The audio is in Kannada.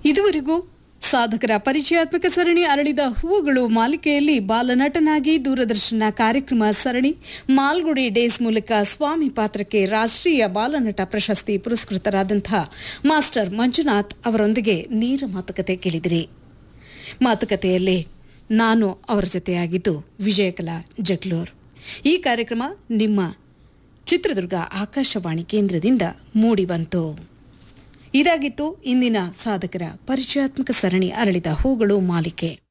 ಇದುವರೆಗೂ ಸಾಧಕರ ಪರಿಚಯಾತ್ಮಕ ಸರಣಿ ಅರಳಿದ ಹೂವುಗಳು ಮಾಲಿಕೆಯಲ್ಲಿ ಬಾಲನಟನಾಗಿ ದೂರದರ್ಶನ ಕಾರ್ಯಕ್ರಮ ಸರಣಿ ಮಾಲ್ಗುಡಿ ಡೇಸ್ ಮೂಲಕ ಸ್ವಾಮಿ ಪಾತ್ರಕ್ಕೆ ರಾಷ್ಟ್ರೀಯ ಬಾಲನಟ ಪ್ರಶಸ್ತಿ ಪುರಸ್ಕೃತರಾದಂತಹ ಮಾಸ್ಟರ್ ಮಂಜುನಾಥ್ ಅವರೊಂದಿಗೆ ನೇರ ಮಾತುಕತೆ ಕೇಳಿದಿರಿ ಮಾತುಕತೆಯಲ್ಲಿ ನಾನು ಅವರ ಜೊತೆಯಾಗಿದ್ದು ವಿಜಯಕಲಾ ಜಗ್ಲೂರ್ ಈ ಕಾರ್ಯಕ್ರಮ ನಿಮ್ಮ ಚಿತ್ರದುರ್ಗ ಆಕಾಶವಾಣಿ ಕೇಂದ್ರದಿಂದ ಮೂಡಿಬಂತು ಇದಾಗಿತ್ತು ಇಂದಿನ ಸಾಧಕರ ಪರಿಚಯಾತ್ಮಕ ಸರಣಿ ಅರಳಿದ ಹೂಗಳು ಮಾಲಿಕೆ